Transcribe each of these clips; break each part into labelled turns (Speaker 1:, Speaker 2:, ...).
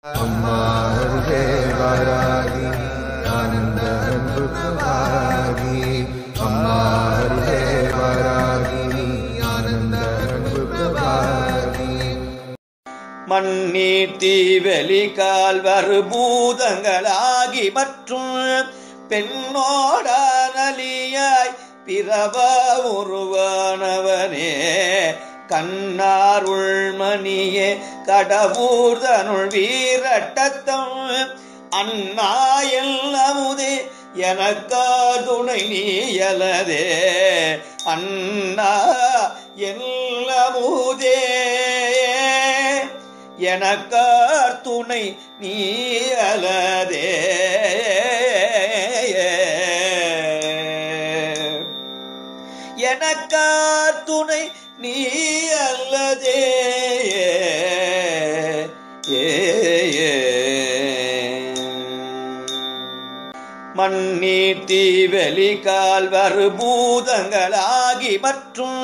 Speaker 1: அம்மா அருகே வாராகி ஆனந்த அன்பு பிரபாகி அம்மா அருகே வாராகி ஆனந்த அன்பு பிரபாகி
Speaker 2: மண்ணீர் தீவெளி கால்வரு பூதங்களாகி மற்றும் பெண்ணோடானலியாய் பிறவ உருவானவனே கண்ணார் உள்மணியே கடவுர் தனுள் வீரட்டத்தம் அண்ணா எல்லாமுதே எனக்கா துணை நீயலதே அண்ணா எல்லாமுதே எனக்கார் துணை நீ அலதே எனக்கார் துணை நீ அல்லதே மண்ணீர் தீவெளி கால்வரு பூதங்களாகி மற்றும்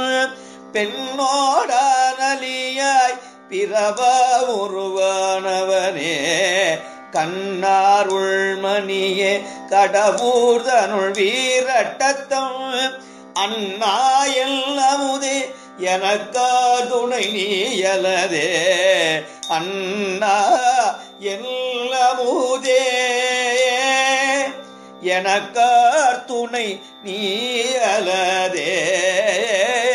Speaker 2: பெண்ணோடானலியாய் பிறவ உருவானவனே கண்ணார் உள்மணியே கடவுர் தனுள் வீரட்டத்தம் அண்ணா எல்லாமுதே எனக்கா துணை நீயலதே அண்ணா எல்லாமுதே எனக்கார் துணை நீ அலதே